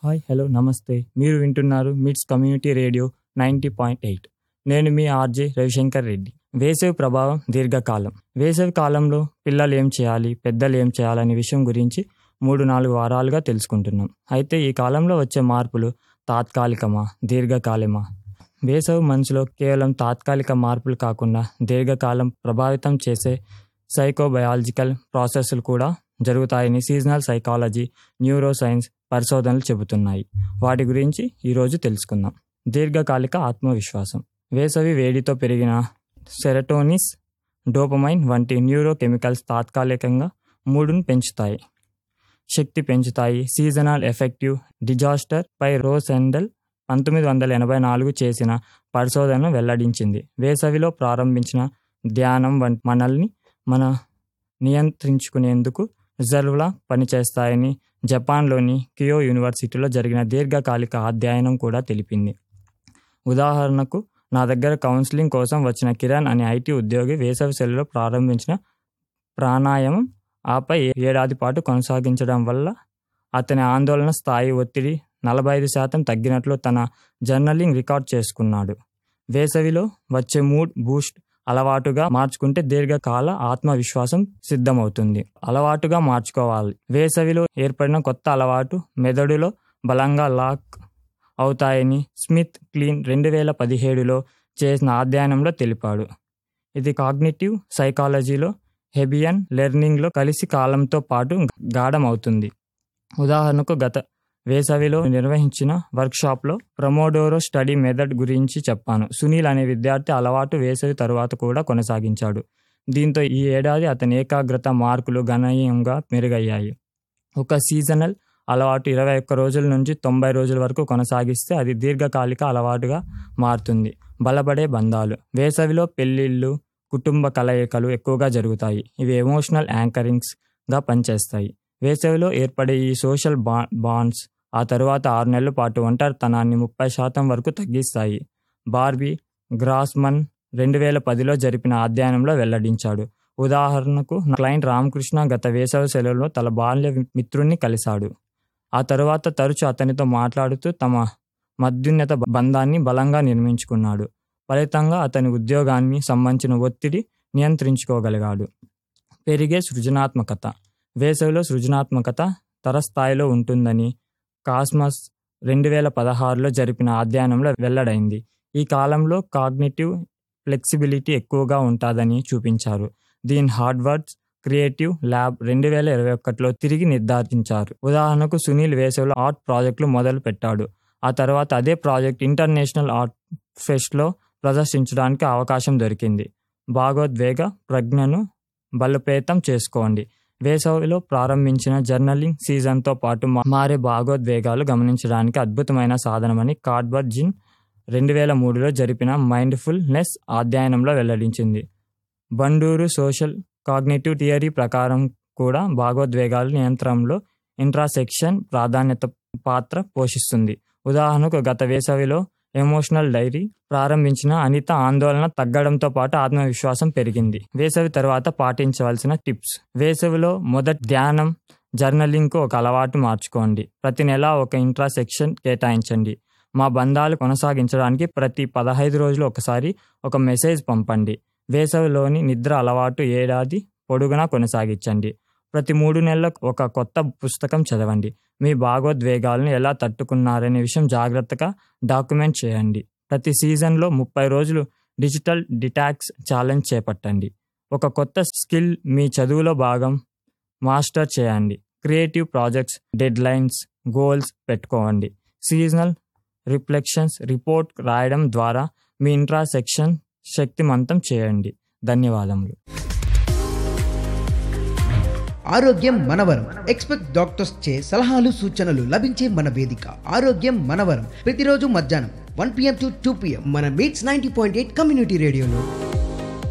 hi hello నమస్తే మీరు వింటున్నారు MITS community radio ninety point eight నేను మీ ఆర్జే రవిశంకర్ రెడ్డి వేసవి ప్రభావం దీర్ఘకాలం వేసవి కాలంలో పిల్లలు ఏం చేయాలి పెద్దలు ఏం చేయాలనే విషయం గురించి మూడు నాలుగు వారాలుగా తెలుసుకుంటున్నాం అయితే ఈ కాలంలో వచ్చే మార్పులు తాత్కాలికమా దీర్ఘకాలమా వేసవి మనసులో కేవలం తాత్కాలిక మార్పులు కాకుండా దీర్ఘకాలం ప్రభావితం చేసే సైకోబయాలజికల్ ప్రాసెస్లు కూడా జరుగుతాయని సీజనల్ సైకాలజీ న్యూరో సైన్స్ పరిశోధనలు చెబుతున్నాయి వాటి గురించి ఈరోజు తెలుసుకుందాం దీర్ఘకాలిక ఆత్మవిశ్వాసం వేసవి వేడితో పెరిగిన సెరటోనిస్ డోపమైన్ వంటి న్యూరో కెమికల్స్ తాత్కాలికంగా మూడును పెంచుతాయి శక్తి పెంచుతాయి సీజనల్ ఎఫెక్టివ్ డిజాస్టర్ పై రోస్ ఎండల్ పంతొమ్మిది వందల ఎనభై నాలుగు చేసిన పరిశోధనను వెల్లడించింది వేసవిలో ప్రారంభించిన ధ్యానం వంటి మనల్ని మన నియంత్రించుకునేందుకు రిజర్వ్లా పనిచేస్తాయని జపాన్లోని కియో యూనివర్సిటీలో జరిగిన దీర్ఘకాలిక అధ్యయనం కూడా తెలిపింది ఉదాహరణకు నా దగ్గర కౌన్సిలింగ్ కోసం వచ్చిన కిరణ్ అనే ఐటీ ఉద్యోగి వేసవి సెలవులో ప్రారంభించిన ప్రాణాయామం ఆపై ఏడాది పాటు కొనసాగించడం వల్ల అతని ఆందోళన స్థాయి ఒత్తిడి నలభై ఐదు శాతం తగ్గినట్లు తన జర్నలింగ్ రికార్డ్ చేసుకున్నాడు వేసవిలో వచ్చే మూడ్ బూస్ట్ అలవాటుగా మార్చుకుంటే దీర్ఘకాల ఆత్మవిశ్వాసం సిద్ధమవుతుంది అలవాటుగా మార్చుకోవాలి వేసవిలో ఏర్పడిన కొత్త అలవాటు మెదడులో బలంగా లాక్ అవుతాయని స్మిత్ క్లీన్ రెండు వేల పదిహేడులో చేసిన అధ్యయనంలో తెలిపాడు ఇది కాగ్నిటివ్ సైకాలజీలో హెబియన్ లెర్నింగ్లో కలిసి కాలంతో పాటు గాఢమవుతుంది ఉదాహరణకు గత వేసవిలో నిర్వహించిన వర్క్షాప్లో ప్రమోడోరో స్టడీ మెథడ్ గురించి చెప్పాను సునీల్ అనే విద్యార్థి అలవాటు వేసవి తరువాత కూడా కొనసాగించాడు దీంతో ఈ ఏడాది అతని ఏకాగ్రత మార్కులు గణనీయంగా మెరుగయ్యాయి ఒక సీజనల్ అలవాటు ఇరవై ఒక్క రోజుల నుంచి తొంభై రోజుల వరకు కొనసాగిస్తే అది దీర్ఘకాలిక అలవాటుగా మారుతుంది బలపడే బంధాలు వేసవిలో పెళ్ళిళ్ళు కుటుంబ కలయికలు ఎక్కువగా జరుగుతాయి ఇవి ఎమోషనల్ యాంకరింగ్స్గా పనిచేస్తాయి వేసవిలో ఏర్పడే ఈ సోషల్ బా బాండ్స్ ఆ తరువాత ఆరు నెలల పాటు ఒంటరితనాన్ని ముప్పై శాతం వరకు తగ్గిస్తాయి బార్బీ గ్రాస్మన్ రెండు వేల పదిలో జరిపిన అధ్యయనంలో వెల్లడించాడు ఉదాహరణకు నా క్లయింట్ రామకృష్ణ గత వేసవి సెలవులో తన బాల్య మిత్రుణ్ణి కలిశాడు ఆ తరువాత తరచు అతనితో మాట్లాడుతూ తమ మధ్యున్నత బంధాన్ని బలంగా నిర్మించుకున్నాడు ఫలితంగా అతని ఉద్యోగాన్ని సంబంధించిన ఒత్తిడి నియంత్రించుకోగలిగాడు పెరిగే సృజనాత్మకత వేసవిలో సృజనాత్మకత తరస్థాయిలో ఉంటుందని కాస్మస్ రెండు వేల పదహారులో జరిపిన అధ్యయనంలో వెల్లడైంది ఈ కాలంలో కాగ్నిటివ్ ఫ్లెక్సిబిలిటీ ఎక్కువగా ఉంటుందని చూపించారు దీని హార్డ్వర్డ్స్ క్రియేటివ్ ల్యాబ్ రెండు వేల ఇరవై ఒకటిలో తిరిగి నిర్ధారించారు ఉదాహరణకు సునీల్ వేసవిలో ఆర్ట్ ప్రాజెక్టులు మొదలు పెట్టాడు ఆ తర్వాత అదే ప్రాజెక్ట్ ఇంటర్నేషనల్ ఆర్ట్ ఫెస్ట్లో ప్రదర్శించడానికి అవకాశం దొరికింది భాగోద్వేగ ప్రజ్ఞను బలోపేతం చేసుకోండి వేసవిలో ప్రారంభించిన జర్నలింగ్ సీజన్తో పాటు మారే భాగోద్వేగాలు గమనించడానికి అద్భుతమైన సాధనమని కార్డ్బర్డ్ జిన్ రెండు వేల మూడులో జరిపిన మైండ్ఫుల్నెస్ అధ్యయనంలో వెల్లడించింది బండూరు సోషల్ కాగ్నేటివ్ థియరీ ప్రకారం కూడా భాగోద్వేగాల నియంత్రణలో ఇంట్రాసెక్షన్ ప్రాధాన్యత పాత్ర పోషిస్తుంది ఉదాహరణకు గత వేసవిలో ఎమోషనల్ డైరీ ప్రారంభించిన అనిత ఆందోళన తగ్గడంతో పాటు ఆత్మవిశ్వాసం పెరిగింది వేసవి తర్వాత పాటించవలసిన టిప్స్ వేసవిలో మొదటి ధ్యానం జర్నలింగ్కు ఒక అలవాటు మార్చుకోండి ప్రతి నెల ఒక ఇంట్రా సెక్షన్ కేటాయించండి మా బంధాలు కొనసాగించడానికి ప్రతి పదహైదు రోజులు ఒకసారి ఒక మెసేజ్ పంపండి వేసవిలోని నిద్ర అలవాటు ఏడాది పొడుగునా కొనసాగించండి ప్రతి మూడు నెలలకు ఒక కొత్త పుస్తకం చదవండి మీ భాగోద్వేగాలను ఎలా తట్టుకున్నారనే విషయం జాగ్రత్తగా డాక్యుమెంట్ చేయండి ప్రతి సీజన్లో ముప్పై రోజులు డిజిటల్ డిటాక్స్ ఛాలెంజ్ చేపట్టండి ఒక కొత్త స్కిల్ మీ చదువులో భాగం మాస్టర్ చేయండి creative projects deadlines goals పెట్టుకోండి సీజనల్ రిఫ్లెక్షన్స్ రిపోర్ట్ రాయడం ద్వారా మీ ఇంట్రా సెక్షన్ శక్తిమంతం చేయండి ధన్యవాదములు ఆరోగ్యం మనవరం ఎక్స్పెక్ట్ డాక్టర్స్ చే సలహాలు సూచనలు లభించే మన వేదిక ఆరోగ్యం మనవరం ప్రతిరోజు మధ్యాహ్నం one PM to two PM మన MITS ninety point eight community రేడియోలో